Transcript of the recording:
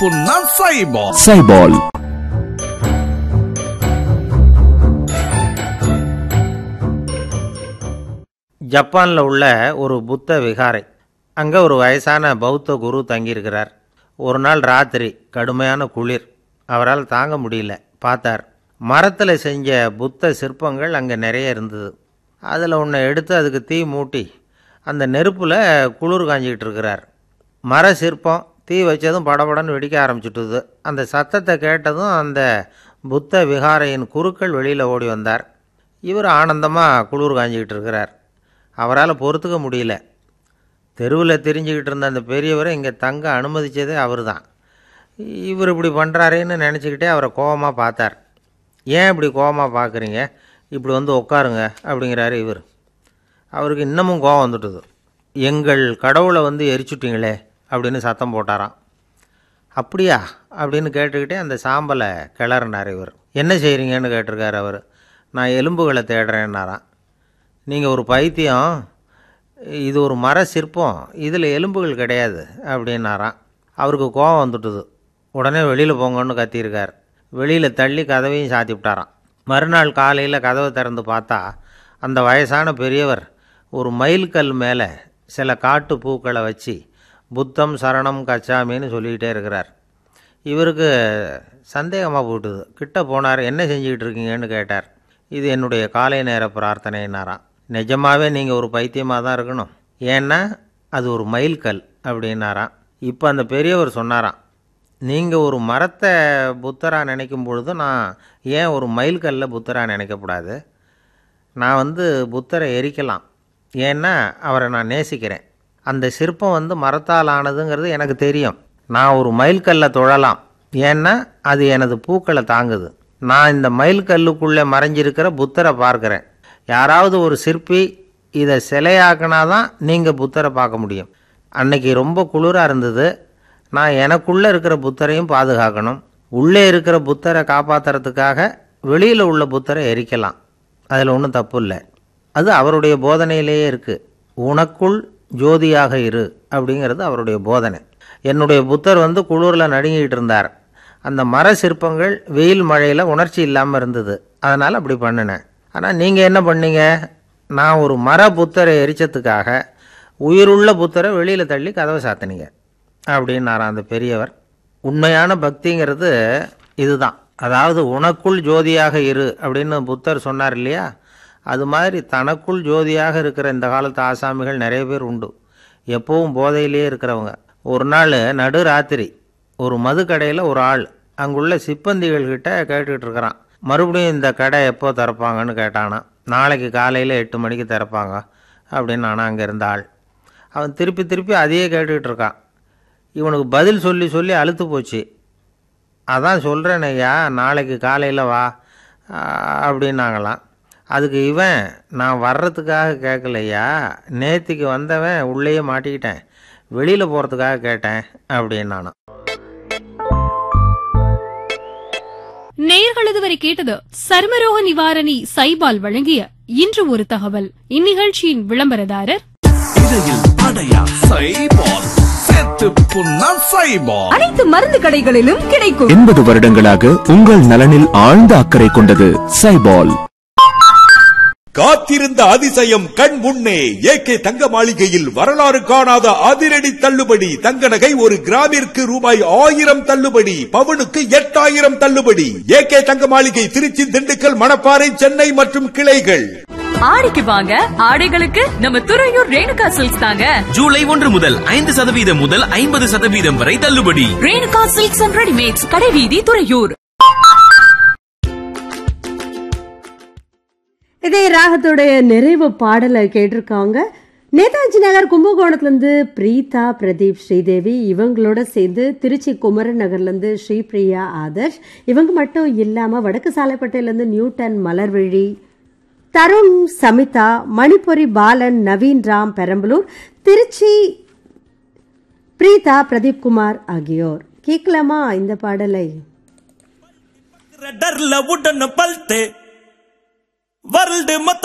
புண்ணா சைபால் சைபால் ஜப்பானில் உள்ள ஒரு புத்த விகாரை அங்கே ஒரு வயசான பௌத்த குரு தங்கியிருக்கிறார் ஒரு நாள் ராத்திரி கடுமையான குளிர் அவரால் தாங்க முடியல பார்த்தார் மரத்தில் செஞ்ச புத்த சிற்பங்கள் அங்கே நிறைய இருந்தது அதில் ஒன்றை எடுத்து அதுக்கு தீ மூட்டி அந்த நெருப்பில் குளிர் காஞ்சிக்கிட்டு இருக்கிறார் மர சிற்பம் தீ வச்சதும் படபடன்னு வெடிக்க ஆரம்பிச்சுட்டுது அந்த சத்தத்தை கேட்டதும் அந்த புத்த விகாரையின் குருக்கள் வெளியில் ஓடி வந்தார் இவர் ஆனந்தமாக குளிர் காஞ்சிக்கிட்டு இருக்கிறார் அவரால் பொறுத்துக்க முடியல தெருவில் தெரிஞ்சுக்கிட்டு இருந்த அந்த பெரியவரை இங்கே தங்க அனுமதித்ததே அவர் தான் இவர் இப்படி பண்ணுறாரேன்னு நினச்சிக்கிட்டே அவரை கோபமாக பார்த்தார் ஏன் இப்படி கோபமாக பார்க்குறீங்க இப்படி வந்து உட்காருங்க அப்படிங்கிறாரு இவர் அவருக்கு இன்னமும் கோபம் வந்துட்டுது எங்கள் கடவுளை வந்து எரிச்சுட்டீங்களே அப்படின்னு சத்தம் போட்டாராம் அப்படியா அப்படின்னு கேட்டுக்கிட்டே அந்த சாம்பலை கிளறினார் இவர் என்ன செய்கிறீங்கன்னு கேட்டிருக்காரு அவர் நான் எலும்புகளை தேடுறேன்னாராம் நீங்கள் ஒரு பைத்தியம் இது ஒரு மர சிற்பம் இதில் எலும்புகள் கிடையாது அப்படின்னாராம் அவருக்கு கோபம் வந்துட்டுது உடனே வெளியில் போங்கன்னு கத்தியிருக்கார் வெளியில் தள்ளி கதவையும் சாத்தி விட்டாராம் மறுநாள் காலையில் கதவை திறந்து பார்த்தா அந்த வயசான பெரியவர் ஒரு மயில்கல் மேலே சில காட்டு பூக்களை வச்சு புத்தம் சரணம் கச்சாமின்னு சொல்லிக்கிட்டே இருக்கிறார் இவருக்கு சந்தேகமாக போட்டுது கிட்ட போனார் என்ன செஞ்சுக்கிட்டு இருக்கீங்கன்னு கேட்டார் இது என்னுடைய காலை நேர பிரார்த்தனைனாராம் நிஜமாகவே நீங்கள் ஒரு பைத்தியமாக தான் இருக்கணும் ஏன்னா அது ஒரு மயில்கல் அப்படின்னாராம் இப்போ அந்த பெரியவர் சொன்னாராம் நீங்கள் ஒரு மரத்தை புத்தராக நினைக்கும் பொழுது நான் ஏன் ஒரு மயில்கல்ல புத்தராக நினைக்கக்கூடாது நான் வந்து புத்தரை எரிக்கலாம் ஏன்னா அவரை நான் நேசிக்கிறேன் அந்த சிற்பம் வந்து மரத்தால் ஆனதுங்கிறது எனக்கு தெரியும் நான் ஒரு மயில்கல்லை தொழலாம் ஏன்னா அது எனது பூக்களை தாங்குது நான் இந்த மயில்கல்லுக்குள்ளே மறைஞ்சிருக்கிற புத்தரை பார்க்குறேன் யாராவது ஒரு சிற்பி இதை சிலையாக்கினா தான் நீங்கள் புத்தரை பார்க்க முடியும் அன்னைக்கு ரொம்ப குளிராக இருந்தது நான் எனக்குள்ளே இருக்கிற புத்தரையும் பாதுகாக்கணும் உள்ளே இருக்கிற புத்தரை காப்பாற்றுறதுக்காக வெளியில் உள்ள புத்தரை எரிக்கலாம் அதில் ஒன்றும் தப்பு இல்லை அது அவருடைய போதனையிலேயே இருக்குது உனக்குள் ஜோதியாக இரு அப்படிங்கிறது அவருடைய போதனை என்னுடைய புத்தர் வந்து குளிரில் நடுங்கிட்டு இருந்தார் அந்த மர சிற்பங்கள் வெயில் மழையில் உணர்ச்சி இல்லாமல் இருந்தது அதனால் அப்படி பண்ணினேன் ஆனால் நீங்கள் என்ன பண்ணீங்க நான் ஒரு மர புத்தரை எரிச்சதுக்காக உயிருள்ள புத்தரை வெளியில் தள்ளி கதவை சாத்தினீங்க அப்படின்னாராம் அந்த பெரியவர் உண்மையான பக்திங்கிறது இதுதான் அதாவது உனக்குள் ஜோதியாக இரு அப்படின்னு புத்தர் சொன்னார் இல்லையா அது மாதிரி தனக்குள் ஜோதியாக இருக்கிற இந்த காலத்து ஆசாமிகள் நிறைய பேர் உண்டு எப்பவும் போதையிலே இருக்கிறவங்க ஒரு நாள் நடு ராத்திரி ஒரு மது கடையில் ஒரு ஆள் அங்குள்ள சிப்பந்திகள் கிட்ட கேட்டுக்கிட்டு இருக்கிறான் மறுபடியும் இந்த கடை எப்போ திறப்பாங்கன்னு கேட்டானா நாளைக்கு காலையில் எட்டு மணிக்கு திறப்பாங்க அப்படின்னு நானும் அங்கே இருந்த ஆள் அவன் திருப்பி திருப்பி அதையே கேட்டுக்கிட்டு இருக்கான் இவனுக்கு பதில் சொல்லி சொல்லி அழுத்து போச்சு அதான் சொல்கிறேன் ஐயா நாளைக்கு காலையில் வா அப்படின்னாங்களாம் அதுக்கு இவன் நான் வர்றதுக்காக கேட்கலையா நேத்திக்கு வந்தவன் உள்ளேயே மாட்டிக்கிட்டேன் வெளியில் போகிறதுக்காக கேட்டேன் அப்படின்னு நானும் நேயர்கள் இதுவரை கேட்டது சர்மரோக நிவாரணி சைபால் வழங்கிய இன்று ஒரு தகவல் இந்நிகழ்ச்சியின் விளம்பரதாரர் இடையில் அடையா சைபால் செத்து புண்ணா சைபால் அனைத்து மருந்து கடைகளிலும் கிடைக்கும் எண்பது வருடங்களாக உங்கள் நலனில் ஆழ்ந்த அக்கறை கொண்டது சைபால் காத்திருந்த அதிசயம் கண் முன்னே ஏகே தங்க மாளிகையில் வரலாறு காணாத அதிரடி தள்ளுபடி தங்க நகை ஒரு கிராமிற்கு ரூபாய் ஆயிரம் தள்ளுபடி பவுனுக்கு எட்டாயிரம் தள்ளுபடி ஏகே தங்க மாளிகை திருச்சி திண்டுக்கல் மணப்பாறை சென்னை மற்றும் கிளைகள் ஆடிக்கு வாங்க ஆடைகளுக்கு நம்ம துறையூர் ரேணுகா சில்க்ஸ் தாங்க ஜூலை ஒன்று முதல் ஐந்து சதவீதம் முதல் ஐம்பது சதவீதம் வரை தள்ளுபடி ரேணுகா சில்க்ஸ் அண்ட் ரெடிமேட்ஸ் கடைவீதி துறையூர் இதே ராகத்தோடைய நிறைவு பாடலை கேட்டிருக்காங்க நேதாஜி நகர் கும்பகோணத்துலேருந்து பிரீதா பிரதீப் ஸ்ரீதேவி இவங்களோட சேர்ந்து திருச்சி குமரன் நகர்லேருந்து ஸ்ரீபிரியா ஆதர்ஷ் இவங்க மட்டும் இல்லாமல் வடக்கு சாலைப்பட்டையிலேருந்து நியூட்டன் மலர்விழி தருண் சமிதா மணிப்புரி பாலன் நவீன் ராம் பெரம்பலூர் திருச்சி பிரீதா பிரதீப் குமார் ஆகியோர் கேட்கலாமா இந்த பாடலை ரெடர்ல உடன பல்ட்டு வருல்டு மொத்த